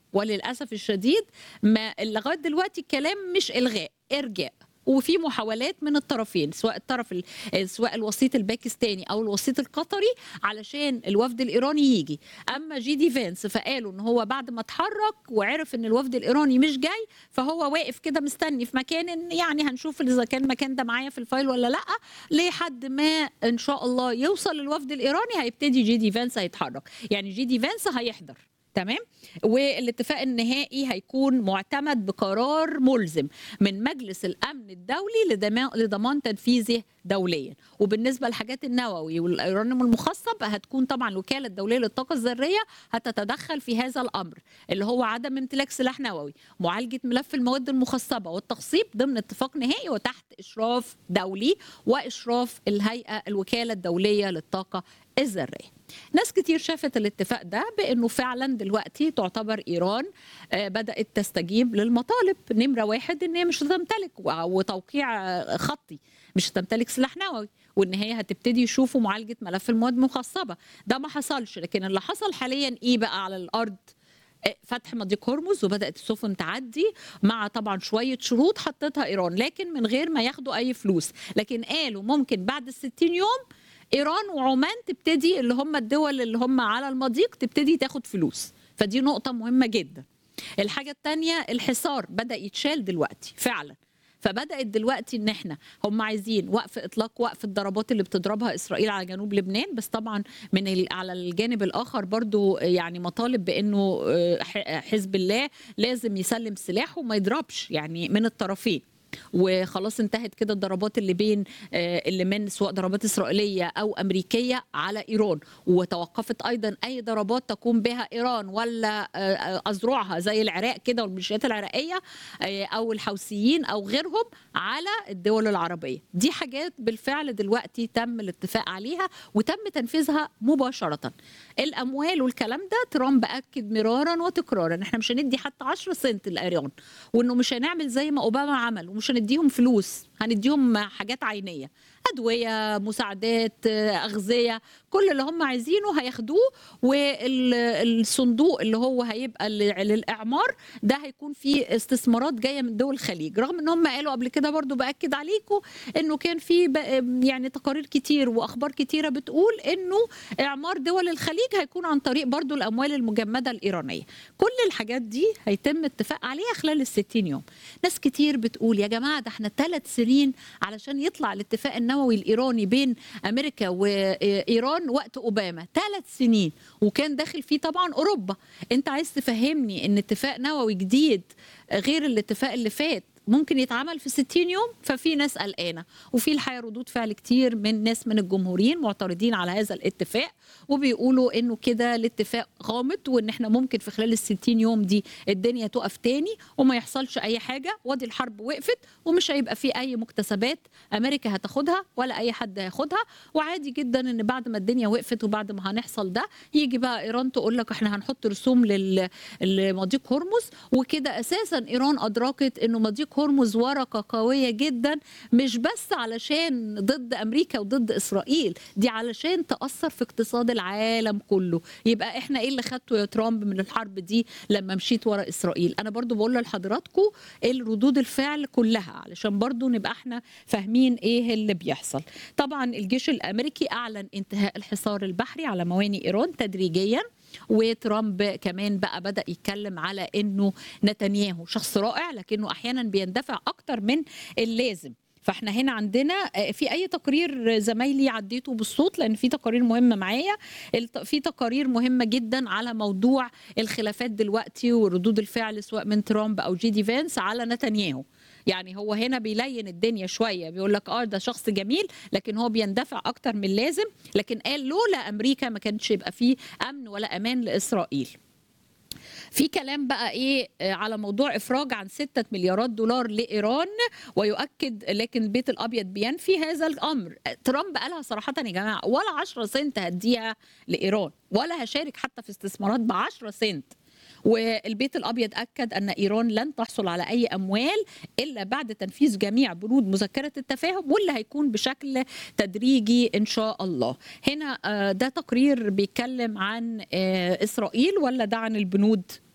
وللاسف الشديد ما لغايه دلوقتي الكلام مش الغاء ارجاء وفي محاولات من الطرفين سواء الطرف ال- سواء الوسيط الباكستاني او الوسيط القطري علشان الوفد الايراني يجي اما جي دي فانس فقالوا ان هو بعد ما اتحرك وعرف ان الوفد الايراني مش جاي فهو واقف كده مستني في مكان إن يعني هنشوف اذا كان المكان ده معايا في الفايل ولا لا لحد ما ان شاء الله يوصل الوفد الايراني هيبتدي جي دي فانس هيتحرك يعني جي دي فانس هيحضر تمام والاتفاق النهائي هيكون معتمد بقرار ملزم من مجلس الامن الدولي لدما- لضمان تنفيذه دوليا وبالنسبه للحاجات النووي واليورانيوم المخصب هتكون طبعا الوكاله الدوليه للطاقه الذريه هتتدخل في هذا الامر اللي هو عدم امتلاك سلاح نووي معالجه ملف المواد المخصبه والتخصيب ضمن اتفاق نهائي وتحت اشراف دولي واشراف الهيئه الوكاله الدوليه للطاقه الذريه ناس كتير شافت الاتفاق ده بانه فعلا دلوقتي تعتبر ايران آه، بدات تستجيب للمطالب نمره واحد ان هي مش هتمتلك و- وتوقيع آه، خطي مش هتمتلك سلاح نووي وان هي هتبتدي يشوفوا معالجه ملف المواد المخصبه ده ما حصلش لكن اللي حصل حاليا ايه بقى على الارض آه، فتح مضيق هرمز وبدات السفن تعدي مع طبعا شويه شروط حطتها ايران لكن من غير ما ياخدوا اي فلوس لكن قالوا ممكن بعد ال 60 يوم ايران وعمان تبتدي اللي هم الدول اللي هم على المضيق تبتدي تاخد فلوس فدي نقطه مهمه جدا الحاجه الثانيه الحصار بدا يتشال دلوقتي فعلا فبدات دلوقتي ان احنا هم عايزين وقف اطلاق وقف الضربات اللي بتضربها اسرائيل على جنوب لبنان بس طبعا من ال- على الجانب الاخر برضو يعني مطالب بانه آه، ح- حزب الله لازم يسلم سلاحه وما يضربش يعني من الطرفين وخلاص انتهت كده الضربات اللي بين آه، اللي من سواء ضربات اسرائيليه او امريكيه على ايران وتوقفت ايضا اي ضربات تقوم بها ايران ولا آه، آه، اذرعها زي العراق كده والميليشيات العراقيه آه، او الحوثيين او غيرهم على الدول العربيه دي حاجات بالفعل دلوقتي تم الاتفاق عليها وتم تنفيذها مباشره الاموال والكلام ده ترامب اكد مرارا وتكرارا احنا مش هندي حتى 10 سنت لايران وانه مش هنعمل زي ما اوباما عمل ومش هنديهم فلوس هنديهم حاجات عينيه ادويه مساعدات آه، اغذيه كل اللي هم عايزينه هياخدوه والصندوق اللي هو هيبقى ل- للاعمار ده هيكون فيه استثمارات جايه من دول الخليج رغم ان هم قالوا قبل كده برضو باكد عليكم انه كان في ب- يعني تقارير كتير واخبار كتيره بتقول انه اعمار دول الخليج هيكون عن طريق برضو الاموال المجمده الايرانيه كل الحاجات دي هيتم اتفاق عليها خلال ال 60 يوم ناس كتير بتقول يا جماعه ده احنا ثلاث سنين علشان يطلع الاتفاق النووي الايراني بين امريكا وايران وقت اوباما ثلاث سنين وكان داخل فيه طبعا اوروبا انت عايز تفهمني ان اتفاق نووي جديد غير الاتفاق اللي فات ممكن يتعمل في 60 يوم ففي ناس قلقانه وفي الحقيقه ردود فعل كتير من ناس من الجمهوريين معترضين على هذا الاتفاق وبيقولوا انه كده الاتفاق غامض وان احنا ممكن في خلال ال 60 يوم دي الدنيا تقف تاني وما يحصلش اي حاجه وادي الحرب وقفت ومش هيبقى في اي مكتسبات امريكا هتاخدها ولا اي حد هياخدها وعادي جدا ان بعد ما الدنيا وقفت وبعد ما هنحصل ده يجي بقى ايران تقول لك احنا هنحط رسوم لل- لمضيق هرمز وكده اساسا ايران ادركت انه مضيق هرمز ورقه قويه جدا مش بس علشان ضد امريكا وضد اسرائيل دي علشان تاثر في اقتصاد العالم كله يبقى احنا ايه اللي خدته يا ترامب من الحرب دي لما مشيت ورا اسرائيل انا برضو بقول لحضراتكم الردود الفعل كلها علشان برضو نبقى احنا فاهمين ايه اللي بيحصل طبعا الجيش الامريكي اعلن انتهاء الحصار البحري على موانئ ايران تدريجيا وترامب كمان بقى بدا يتكلم على انه نتنياهو شخص رائع لكنه احيانا بيندفع اكتر من اللازم فاحنا هنا عندنا آه، في اي تقرير زمايلي عديته بالصوت لان في تقارير مهمه معايا الت- في تقارير مهمه جدا على موضوع الخلافات دلوقتي وردود الفعل سواء من ترامب او جي دي فانس على نتنياهو يعني هو هنا بيلين الدنيا شويه بيقول لك اه ده شخص جميل لكن هو بيندفع اكتر من اللازم لكن قال لولا امريكا ما كانش يبقى فيه امن ولا امان لاسرائيل في كلام بقى ايه آه، على موضوع افراج عن 6 مليارات دولار لايران ويؤكد لكن البيت الابيض بينفي هذا الامر آه، ترامب قالها صراحه يا جماعه ولا 10 سنت هديها لايران ولا هشارك حتى في استثمارات ب 10 سنت والبيت الابيض اكد ان ايران لن تحصل على اي اموال الا بعد تنفيذ جميع بنود مذكره التفاهم واللي هيكون بشكل تدريجي ان شاء الله هنا آه، ده تقرير بيتكلم عن آه، اسرائيل ولا ده عن البنود